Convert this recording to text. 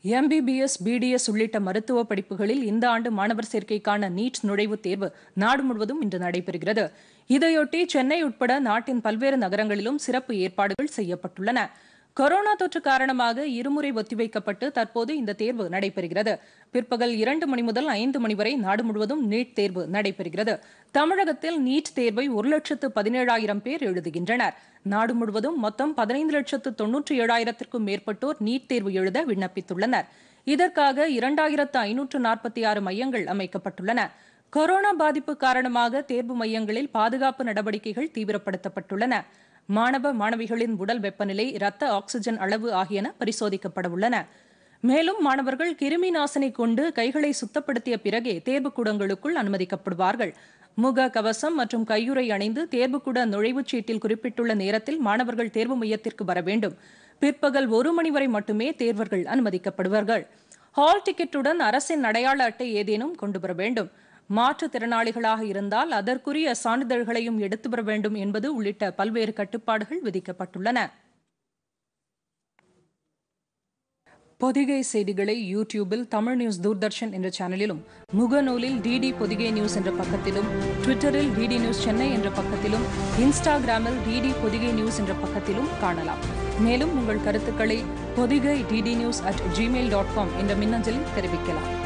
MBBS BDS உள்ளிட்ட மருத்துவ படிப்புகளில் இந்த ஆண்டு மாணவர் சேர்க்கைக்கான நீட் நுழைவுத் தேர்வு நாடு முழுவதும் இன்று நடைபெறுகிறது இதையொட்டி சென்னை உட்பட நாட்டின் பல்வேறு நகரங்களிலும் சிறப்பு ஏற்பாடுகள் செய்யப்பட்டுள்ளன கொரோனா தொற்று காரணமாக இருமுறை ஒத்திவைக்கப்பட்டு தற்போது இந்த தேர்வு நடைபெறுகிறது பிற்பகல் இரண்டு மணி முதல் ஐந்து மணி வரை நாடு முழுவதும் நீட் தேர்வு நடைபெறுகிறது தமிழகத்தில் நீட் தேர்வை ஒரு லட்சத்து பதினேழாயிரம் பேர் எழுதுகின்றனர் நாடு முழுவதும் மொத்தம் பதினைந்து லட்சத்து தொன்னூற்றி ஏழாயிரத்திற்கும் மேற்பட்டோர் நீட் தேர்வு எழுத விண்ணப்பித்துள்ளனர் இதற்காக இரண்டாயிரத்து ஐநூற்று நாற்பத்தி ஆறு மையங்கள் அமைக்கப்பட்டுள்ளன கொரோனா பாதிப்பு காரணமாக தேர்வு மையங்களில் பாதுகாப்பு நடவடிக்கைகள் தீவிரப்படுத்தப்பட்டுள்ளன மாணவ மாணவிகளின் உடல் வெப்பநிலை இரத்த ஆக்ஸிஜன் அளவு ஆகியன பரிசோதிக்கப்பட உள்ளன மேலும் மாணவர்கள் கிருமி நாசினி கொண்டு கைகளை சுத்தப்படுத்திய பிறகே தேர்வுக்கூடங்களுக்குள் அனுமதிக்கப்படுவார்கள் முக கவசம் மற்றும் கையுறை அணிந்து தேர்வுக்கூட நுழைவுச் சீட்டில் குறிப்பிட்டுள்ள நேரத்தில் மாணவர்கள் தேர்வு மையத்திற்கு வர வேண்டும் பிற்பகல் ஒரு மணி வரை மட்டுமே தேர்வர்கள் அனுமதிக்கப்படுவார்கள் ஹால் டிக்கெட்டுடன் அரசின் அடையாள அட்டை ஏதேனும் கொண்டு வர வேண்டும் மாற்றுத்திறனாளிகளாக இருந்தால் அதற்குரிய சான்றிதழ்களையும் எடுத்து வர வேண்டும் என்பது உள்ளிட்ட பல்வேறு கட்டுப்பாடுகள் விதிக்கப்பட்டுள்ளன பொதிகை செய்திகளை யூடியூபில் தமிழ் நியூஸ் தூர்தர்ஷன் என்ற சேனலிலும் முகநூலில் டிடி பொதிகை நியூஸ் என்ற பக்கத்திலும் ட்விட்டரில் டிடி நியூஸ் சென்னை என்ற பக்கத்திலும் இன்ஸ்டாகிராமில் டிடி பொதிகை நியூஸ் என்ற பக்கத்திலும் காணலாம் மேலும் உங்கள் கருத்துக்களை Podhigai DD news at Gmail dot com என்ற மின்னஞ்சலில் தெரிவிக்கலாம்